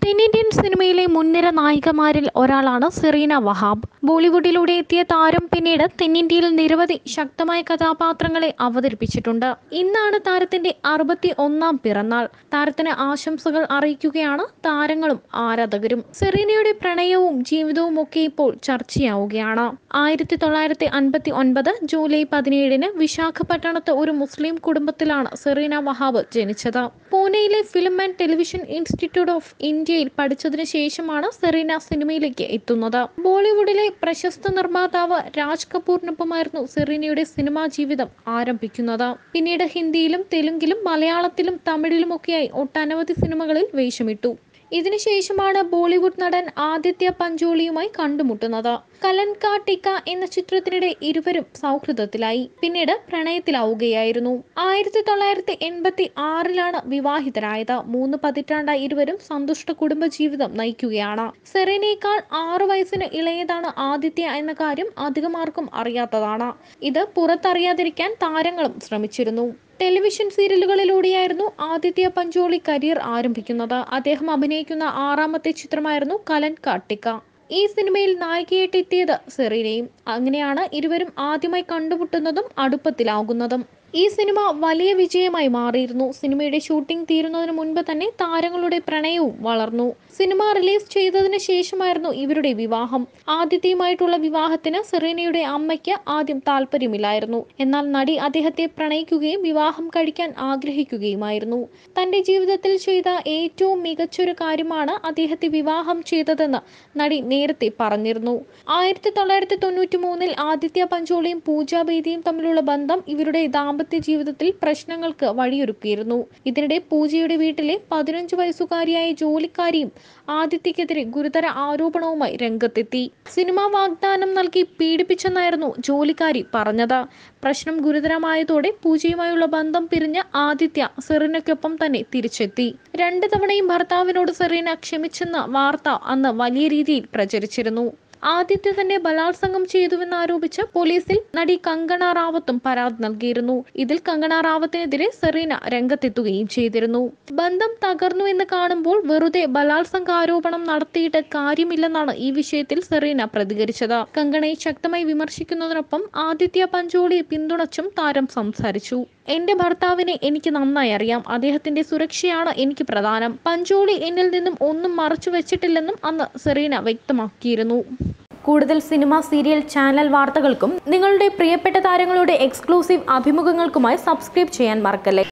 തെന്നിന്ത്യൻ സിനിമയിലെ മുൻനിര നായികമാരിൽ ഒരാളാണ് സെറീന വഹാബ് ബോളിവുഡിലൂടെ എത്തിയ താരം പിന്നീട് തെന്നിന്ത്യയിൽ നിരവധി ശക്തമായ കഥാപാത്രങ്ങളെ അവതരിപ്പിച്ചിട്ടുണ്ട് ഇന്നാണ് താരത്തിന്റെ അറുപത്തി ഒന്നാം പിറന്നാൾ താരത്തിന് ആശംസകൾ അറിയിക്കുകയാണ് താരങ്ങളും ആരാധകരും സെറീനയുടെ പ്രണയവും ജീവിതവും ഒക്കെ ഇപ്പോൾ ചർച്ചയാവുകയാണ് ആയിരത്തി തൊള്ളായിരത്തി അൻപത്തി ഒൻപത് ജൂലൈ പതിനേഴിന് വിശാഖപട്ടണത്ത് ഒരു മുസ്ലിം കുടുംബത്തിലാണ് സെറീന വഹാബ് ജനിച്ചത് പൂനെയിലെ film and television institute of ഇന്ത്യയിൽ പഠിച്ചതിനു ശേഷമാണ് സെറീന സിനിമയിലേക്ക് എത്തുന്നത് ബോളിവുഡിലെ പ്രശസ്ത നിർമ്മാതാവ് രാജ് കപൂറിനൊപ്പമായിരുന്നു സെറീനയുടെ സിനിമാ ജീവിതം ആരംഭിക്കുന്നത് പിന്നീട് ഹിന്ദിയിലും തെലുങ്കിലും മലയാളത്തിലും തമിഴിലുമൊക്കെയായി ഒട്ടനവധി സിനിമകളിൽ വേഷമിട്ടു ഇതിനുശേഷമാണ് ബോളിവുഡ് നടൻ ആദിത്യ പഞ്ചോളിയുമായി കണ്ടുമുട്ടുന്നത് കലൻകാ ടിക്ക എന്ന ചിത്രത്തിനിടെ ഇരുവരും സൗഹൃദത്തിലായി പിന്നീട് പ്രണയത്തിലാവുകയായിരുന്നു ആയിരത്തി തൊള്ളായിരത്തി എൺപത്തി ആറിലാണ് വിവാഹിതരായത് മൂന്ന് പതിറ്റാണ്ടായി ഇരുവരും സന്തുഷ്ട കുടുംബജീവിതം നയിക്കുകയാണ് സെറീനയേക്കാൾ ആറു വയസ്സിന് ഇളയതാണ് ആദിത്യ എന്ന കാര്യം അധികമാർക്കും അറിയാത്തതാണ് ഇത് പുറത്തറിയാതിരിക്കാൻ താരങ്ങളും ശ്രമിച്ചിരുന്നു ടെലിവിഷൻ സീരിയലുകളിലൂടെയായിരുന്നു ആദിത്യ പഞ്ചോളി കരിയർ ആരംഭിക്കുന്നത് അദ്ദേഹം അഭിനയിക്കുന്ന ആറാമത്തെ ചിത്രമായിരുന്നു കലൻ കാട്ടിക്ക ഈ സിനിമയിൽ നായികയായിട്ട് എത്തിയത് സെറീനയും അങ്ങനെയാണ് ഇരുവരും ആദ്യമായി കണ്ടുമുട്ടുന്നതും അടുപ്പത്തിലാകുന്നതും ഈ സിനിമ വലിയ വിജയമായി മാറിയിരുന്നു സിനിമയുടെ ഷൂട്ടിംഗ് തീരുന്നതിന് മുൻപ് തന്നെ താരങ്ങളുടെ പ്രണയവും വളർന്നു സിനിമ റിലീസ് ചെയ്തതിന് ശേഷമായിരുന്നു ഇവരുടെ വിവാഹം ആദ്യത്തെയുമായിട്ടുള്ള വിവാഹത്തിന് സെറീനയുടെ അമ്മയ്ക്ക് ആദ്യം താല്പര്യമില്ലായിരുന്നു എന്നാൽ നടി അദ്ദേഹത്തെ പ്രണയിക്കുകയും വിവാഹം കഴിക്കാൻ ആഗ്രഹിക്കുകയുമായിരുന്നു തന്റെ ജീവിതത്തിൽ ചെയ്ത ഏറ്റവും മികച്ചൊരു കാര്യമാണ് അദ്ദേഹത്തെ വിവാഹം ചെയ്തതെന്ന് നടി നേരത്തെ പറഞ്ഞിരുന്നു ആയിരത്തി തൊള്ളായിരത്തി തൊണ്ണൂറ്റി മൂന്നിൽ ആദിത്യ പഞ്ചോളിയും പൂജ ബേദിയും തമ്മിലുള്ള ബന്ധം ഇവരുടെ ദാമ്പത്യ ജീവിതത്തിൽ പ്രശ്നങ്ങൾക്ക് വഴിയൊരുക്കിയിരുന്നു ഇതിനിടെ പൂജയുടെ വീട്ടിലെ പതിനഞ്ച് വയസ്സുകാരിയായ ജോലിക്കാരിയും ആദിത്യക്കെതിരെ ഗുരുതര ആരോപണവുമായി രംഗത്തെത്തി സിനിമാ വാഗ്ദാനം നൽകി പീഡിപ്പിച്ചെന്നായിരുന്നു ജോലിക്കാരി പറഞ്ഞത് പ്രശ്നം ഗുരുതരമായതോടെ പൂജയുമായുള്ള ബന്ധം പിരിഞ്ഞ ആദിത്യ സെറീനയ്ക്കൊപ്പം തന്നെ തിരിച്ചെത്തി രണ്ട് തവണയും ഭർത്താവിനോട് സെറീന ക്ഷമിച്ചെന്ന വാർത്ത അന്ന് വലിയ രീതിയിൽ പ്രചരിച്ചിരുന്നു ആദിത്യ തന്നെ ബലാത്സംഗം ചെയ്തുവെന്നാരോപിച്ച് പോലീസിൽ നടി കങ്കണ റാവത്തും പരാതി നൽകിയിരുന്നു ഇതിൽ കങ്കണ റാവത്തിനെതിരെ സെറീന രംഗത്തെത്തുകയും ചെയ്തിരുന്നു ബന്ധം തകർന്നു എന്ന് കാണുമ്പോൾ വെറുതെ ബലാത്സംഗ ആരോപണം നടത്തിയിട്ട് കാര്യമില്ലെന്നാണ് ഈ വിഷയത്തിൽ സെറീന പ്രതികരിച്ചത് കങ്കണയെ ശക്തമായി വിമർശിക്കുന്നതിനൊപ്പം ആദിത്യ പഞ്ചോളിയെ പിന്തുണച്ചും താരം സംസാരിച്ചു എന്റെ ഭർത്താവിനെ എനിക്ക് നന്നായി അറിയാം അദ്ദേഹത്തിന്റെ സുരക്ഷയാണ് എനിക്ക് പ്രധാനം പഞ്ചോളി എന്നിൽ നിന്നും ഒന്നും മറച്ചു വെച്ചിട്ടില്ലെന്നും അന്ന് സെറീന വ്യക്തമാക്കിയിരുന്നു കൂടുതൽ സിനിമ സീരിയൽ ചാനൽ വാർത്തകൾക്കും നിങ്ങളുടെ പ്രിയപ്പെട്ട താരങ്ങളുടെ എക്സ്ക്ലൂസീവ് അഭിമുഖങ്ങൾക്കുമായി സബ്സ്ക്രൈബ് ചെയ്യാൻ മറക്കല്ലേ